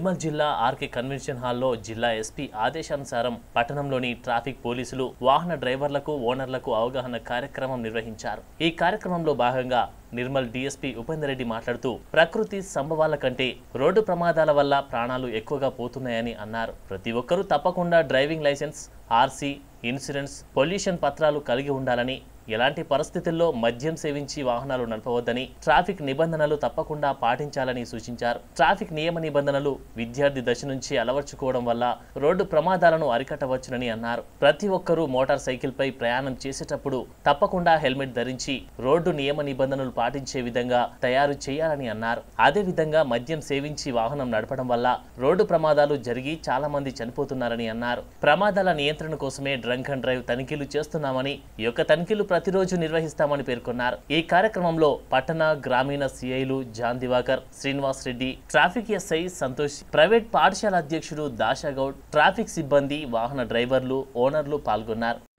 నిర్మల్ జిల్లా RK convention హాల్లో జిల్లా ఎస్పీ ఆదేశానుసారం పట్టణంలోని ట్రాఫిక్ పోలీసులు వాహన డ్రైవర్లకు ఓనర్లకు అవగాహన కార్యక్రమం నిర్వహించారు ఈ కార్యక్రమంలో భాగంగా నిర్మల్ డీఎస్పీ ఉపేందర్ రెడ్డి మాట్లాడుతూ ప్రకృతి సంభవాల కంటే రోడ్డు ప్రమాదాల వల్ల ప్రాణాలు ఎక్కువగా పోతున్నాయని అన్నారు ప్రతి ఒక్కరూ తప్పకుండా driving licence RC insurance pollution పత్రాలు కలిగి ఉండాలని ఎలాంటి పరిస్థితుల్లో మద్యం సేవించి వాహనాలు నడపవద్దని ట్రాఫిక్ నిబంధనలు తప్పకుండా పాటించాలని సూచించారు ట్రాఫిక్ నియమ నిబంధనలు విద్యార్థి దశ నుంచి అలవర్చుకోవడం వల్ల రోడ్డు ప్రమాదాలను అరికట్టవచ్చునని అన్నారు ప్రతి ఒక్కరూ మోటార్ సైకిల్ పై ప్రయాణం చేసేటప్పుడు తప్పకుండా హెల్మెట్ ధరించి రోడ్డు నియమ నిబంధనలు పాటించే విధంగా తయారు చేయాలని అన్నారు అదే విధంగా మద్యం సేవించి వాహనం నడపడం వల్ల రోడ్డు ప్రమాదాలు జరిగి చాలా మంది చనిపోతున్నారని అన్నారు ప్రమాదాల నియంత్రణ కోసమే డ్రంక్ అండ్ డ్రైవ్ తనిఖీలు చేస్తున్నామని ఈ యొక్క తనిఖీలు ప్రతిరోజు నిర్వహిస్తామని పేర్కొన్నారు ఈ కార్యక్రమంలో పట్టణ గ్రామీణ సిఐలు John Divakar Srinivas Reddy traffic SI Santosh private పాఠశాల అధ్యక్షుడు దాషాగౌడ్ ట్రాఫిక్ సిబ్బంది వాహన డ్రైవర్లు ఓనర్లు పాల్గొన్నారు